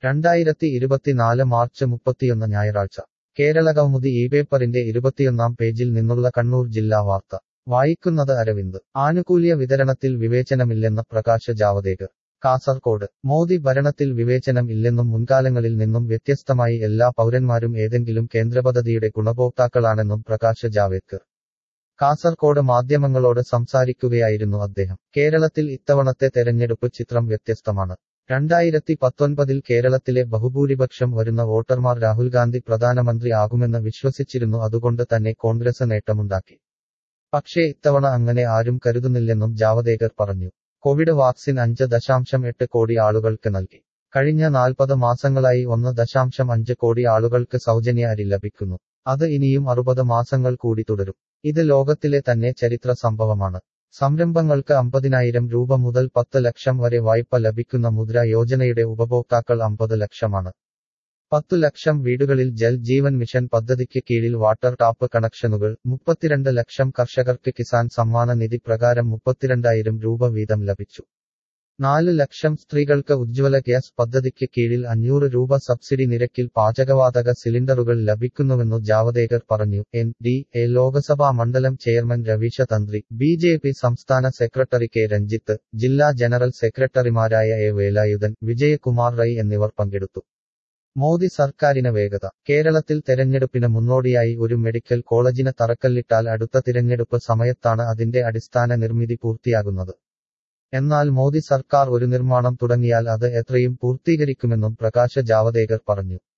രണ്ടായിരത്തി ഇരുപത്തിനാല് മാർച്ച് മുപ്പത്തിയൊന്ന് ഞായറാഴ്ച കേരള കൗമുദി ഈ പേപ്പറിന്റെ ഇരുപത്തിയൊന്നാം പേജിൽ നിന്നുള്ള കണ്ണൂർ ജില്ലാ വാർത്ത വായിക്കുന്നത് അരവിന്ദ് ആനുകൂല്യ വിതരണത്തിൽ വിവേചനമില്ലെന്ന് പ്രകാശ് ജാവദേക്കർ കാസർകോട് മോദി ഭരണത്തിൽ വിവേചനം ഇല്ലെന്നും മുൻകാലങ്ങളിൽ നിന്നും വ്യത്യസ്തമായി എല്ലാ പൗരന്മാരും ഏതെങ്കിലും കേന്ദ്രപദ്ധതിയുടെ ഗുണഭോക്താക്കളാണെന്നും പ്രകാശ് ജാവേദ്കർ കാസർകോട് മാധ്യമങ്ങളോട് സംസാരിക്കുകയായിരുന്നു അദ്ദേഹം കേരളത്തിൽ ഇത്തവണത്തെ തെരഞ്ഞെടുപ്പ് ചിത്രം വ്യത്യസ്തമാണ് രണ്ടായിരത്തി പത്തൊൻപതിൽ കേരളത്തിലെ ബഹുഭൂരിപക്ഷം വരുന്ന വോട്ടർമാർ രാഹുൽ ഗാന്ധി പ്രധാനമന്ത്രി ആകുമെന്ന് വിശ്വസിച്ചിരുന്നു അതുകൊണ്ട് തന്നെ കോൺഗ്രസ് നേട്ടമുണ്ടാക്കി പക്ഷേ ഇത്തവണ അങ്ങനെ ആരും കരുതുന്നില്ലെന്നും ജാവദേക്കർ പറഞ്ഞു കോവിഡ് വാക്സിൻ അഞ്ച് ദശാംശം എട്ട് കോടി ആളുകൾക്ക് നൽകി കഴിഞ്ഞ നാൽപ്പത് മാസങ്ങളായി ഒന്ന് ദശാംശം അഞ്ച് കോടി ആളുകൾക്ക് സൗജന്യ അരി ലഭിക്കുന്നു അത് ഇനിയും അറുപത് മാസങ്ങൾ കൂടി തുടരും ഇത് ലോകത്തിലെ തന്നെ ചരിത്ര സംഭവമാണ് സംരംഭങ്ങൾക്ക് അമ്പതിനായിരം രൂപ മുതൽ പത്ത് ലക്ഷം വരെ വായ്പ ലഭിക്കുന്ന മുദ്ര യോജനയുടെ ഉപഭോക്താക്കൾ അമ്പത് ലക്ഷമാണ് പത്തു ലക്ഷം വീടുകളിൽ ജൽ ജീവൻ മിഷൻ പദ്ധതിക്ക് കീഴിൽ വാട്ടർ ടാപ്പ് കണക്ഷനുകൾ മുപ്പത്തിരണ്ട് ലക്ഷം കർഷകർക്ക് കിസാൻ സമ്മാന നിധി പ്രകാരം മുപ്പത്തിരണ്ടായിരം രൂപ വീതം ലഭിച്ചു നാല് ലക്ഷം സ്ത്രീകൾക്ക് ഉജ്ജ്വല ഗ്യാസ് പദ്ധതിക്ക് കീഴിൽ അഞ്ഞൂറ് രൂപ സബ്സിഡി നിരക്കിൽ പാചകവാതക സിലിണ്ടറുകൾ ലഭിക്കുന്നുവെന്നു ജാവദേക്കർ പറഞ്ഞു എൻ ഡി എ ലോക്സഭാ മണ്ഡലം chairman Raveesha Thantri B J P സംസ്ഥാന സെക്രട്ടറി കെ രഞ്ജിത്ത് ജില്ലാ ജനറൽ സെക്രട്ടറിമാരായ എ വേലായുധൻ വിജയകുമാർ റൈ എന്നിവർ പങ്കെടുത്തു മോദി സർക്കാരിന് വേഗത കേരളത്തിൽ തെരഞ്ഞെടുപ്പിന് മുന്നോടിയായി ഒരു മെഡിക്കൽ കോളേജിന് തറക്കല്ലിട്ടാൽ അടുത്ത തിരഞ്ഞെടുപ്പ് സമയത്താണ് അതിന്റെ അടിസ്ഥാന നിർമ്മിതി പൂർത്തിയാകുന്നത് എന്നാൽ മോദി സർക്കാർ ഒരു നിർമ്മാണം തുടങ്ങിയാൽ അത് എത്രയും പൂർത്തീകരിക്കുമെന്നും പ്രകാശ് ജാവദേക്കർ പറഞ്ഞു